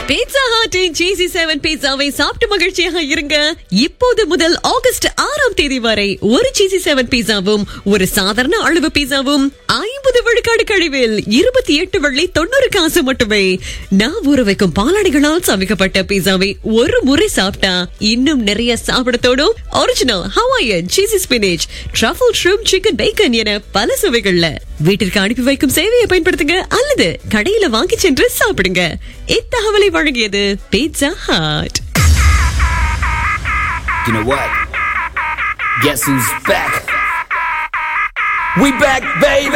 Pizza ஹாட்டின் சீசி seven பீட்சாவை சாப்பிட்டு மகிழ்ச்சியாக இருங்க இப்போது முதல் ஆகஸ்ட் ஆறாம் தேதி வரை ஒரு சீசி செவன் பீட்சாவும் ஒரு சாதாரண அளவு பீட்சாவும் ஐம்பது விழுக்காடு கழிவில் இருபத்தி எட்டு வெள்ளி தொண்ணூறு காசு மட்டுமே நான் ஊற வைக்கும் பாலாடைகளால் சமைக்கப்பட்ட பீட்சாவை ஒரு முறை சாப்பிட்டா இன்னும் நிறைய சாப்பிட தோணும் original Hawaiian cheesy spinach truffle shroom chicken bacon என பல சுவைகள்ல வீட்டிற்கு அனுப்பி வைக்கும் சேவையை பயன்படுத்துங்க அல்லது கடையில வாங்கி சென்று சாப்பிடுங்க இத்தகவலை வழங்கியது Pizza Hut You know what? Guess who's back? We back, baby!